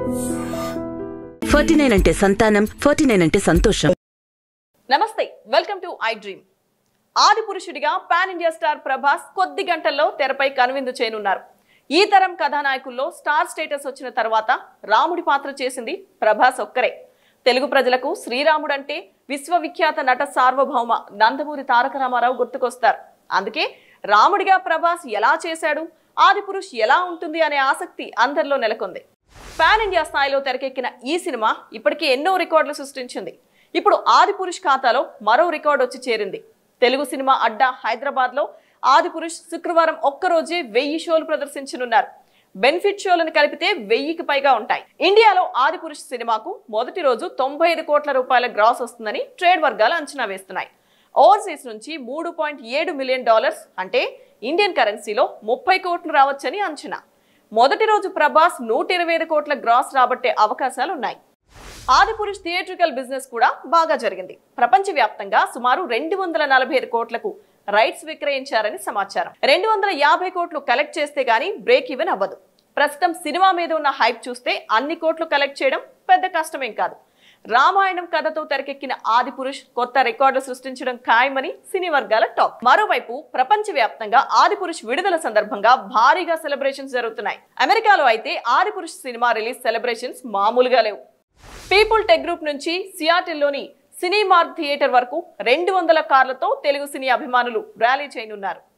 forty nine అంటే సంతానం forty nine అంటే సంతోషం నమస్తే వెల్కమ్ టు ఐ డ్రీమ్ ఆది పురుషుడిగా పాన్ ఇండియా స్టార్ ప్రభాస్ కొద్ది గంటల్లో తెరపై కనువిందు చేయనున్నారు ఈ తరం కథానాయకుల్లో స్టార్ స్టేటస్ వచ్చిన తర్వాత రాముడి పాత్ర చేసింది ప్రభాస్ ఒక్కరే తెలుగు ప్రజలకు శ్రీరాముడు అంటే విశ్వవిఖ్యాత నట సార్వభౌమ నందమూరి తారక రామారావు గుర్తుకొస్తారు అందుకే రాముడిగా ప్రభాస్ ఎలా చేశాడు ఆది పురుష్ ఎలా ఉంటుంది అనే ఆసక్తి అందరిలో నెలకొంది పాన్ ఇండియా స్థాయిలో తెరకెక్కిన ఈ సినిమా ఇప్పటికే ఎన్నో రికార్డులు సృష్టించింది ఇప్పుడు ఆది పురుష్ ఖాతాలో మరో రికార్డు వచ్చి చేరింది తెలుగు సినిమా అడ్డా హైదరాబాద్ లో ఆది పురుష్ శుక్రవారం ఒక్కరోజే వెయ్యి షోలు ప్రదర్శించనున్నారు బెనిఫిట్ షోలను కలిపితే వెయ్యికి పైగా ఉంటాయి ఇండియాలో ఆది పురుష్ సినిమాకు మొదటి రోజు తొంభై ఐదు కోట్ల రూపాయల గ్రాస్ వస్తుందని ట్రేడ్ వర్గాలు అంచనా వేస్తున్నాయి ఓవర్సీస్ నుంచి మూడు పాయింట్ ఏడు మిలియన్ డాలర్స్ అంటే ఇండియన్ కరెన్సీలో ముప్పై కోట్లు రావచ్చని అంచనా మొదటి రోజు ప్రభాస్ నూట ఇరవై ఐదు కోట్ల గ్రాస్ రాబట్టే అవకాశాలు ఉన్నాయి ఆదిపురుష్ థియేట్రికల్ బిజినెస్ కూడా బాగా జరిగింది ప్రపంచవ్యాప్తంగా సుమారు రెండు వందల నలభై ఐదు కోట్లకు రైట్స్ విక్రయించారని సమాచారం రెండు వందల యాభై కోట్లు కలెక్ట్ చేస్తే గానీ బ్రేక్ ఈవెన్ అవ్వదు ప్రస్తుతం సినిమా మీద ఉన్న హైప్ చూస్తే అన్ని కోట్లు కలెక్ట్ చేయడం పెద్ద కష్టమేం కాదు రామాయణం కథతో తెరకెక్కిన ఆదిపురుష్ కొత్త రికార్డులు సృష్టించడం ఖాయమని సినీ వర్గాల టాక్ మరోవైపు ప్రపంచవ్యాప్తంగా ఆదిపురుష్ విడుదల సందర్భంగా భారీగా సెలబ్రేషన్స్ జరుగుతున్నాయి అమెరికాలో అయితే ఆదిపురుష్ సినిమా రిలీజ్ సెలబ్రేషన్స్ మామూలుగా లేవు పీపుల్ టెక్ గ్రూప్ నుంచి సియాటిల్లోని సినీ మార్క్ థియేటర్ వరకు రెండు వందల కార్లతో తెలుగు సినీ అభిమానులు ర్యాలీ చేయనున్నారు